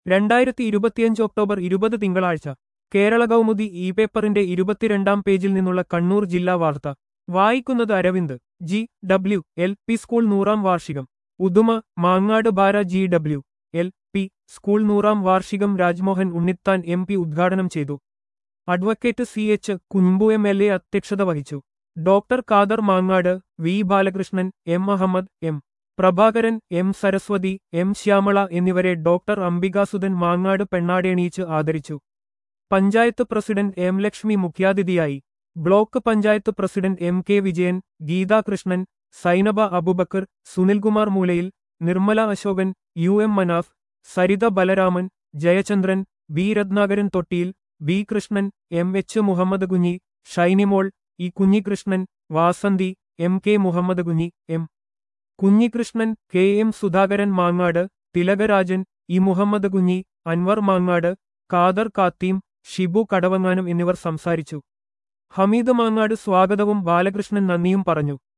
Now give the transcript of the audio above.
രണ്ടായിരത്തി ഇരുപത്തിയഞ്ച് ഒക്ടോബർ ഇരുപത് തിങ്കളാഴ്ച കേരള കൗമുദി ഇ പേപ്പറിന്റെ ഇരുപത്തിരണ്ടാം പേജിൽ നിന്നുള്ള കണ്ണൂർ ജില്ലാ വാർത്ത വായിക്കുന്നത് Aravind G W L P school നൂറാം വാർഷികം Uduma Mangad Bara G W L P school നൂറാം വാർഷികം രാജ്മോഹൻ ഉണ്ണിത്താൻ എം പി ഉദ്ഘാടനം ചെയ്തു advocate C H Kunhambu M L A അധ്യക്ഷത വഹിച്ചു doctor Khader Mangad V Balakrishnan M Ahmed M Prabhakaran M Saraswathi M Shyamala എന്നിവരെ ഡോക്ടർ അംബികാസുധൻ മാങ്ങാട് പെണ്ണാടയണിയിച്ച് ആദരിച്ചു പഞ്ചായത്ത് പ്രസിഡന്റ് എം ലക്ഷ്മി മുഖ്യാതിഥിയായി block panchayat president M K Vijayan Geethakrishnan Sainaba Abubakar Sunilkumar Moolayil Nirmala Ashokan U M Manaf Saritha Balaraman Jayachandran B Ratnakaran Thottiyil B Krishnan M H Muhammad Kunhi Shinymol E Kunhikrishnan Vasanthi M K Muhammad Kunhi M Kunhikrishnan K M Sudhakaran Mangad Thilakarajan E Muhammad Kunhi Anvar Mangad Khader കാത്തീം Shibu കടവങ്ങാനം എന്നിവർ സംസാരിച്ചു ഹമീദ് മാങ്ങാട് സ്വാഗതവും ബാലകൃഷ്ണൻ നന്ദിയും പറഞ്ഞു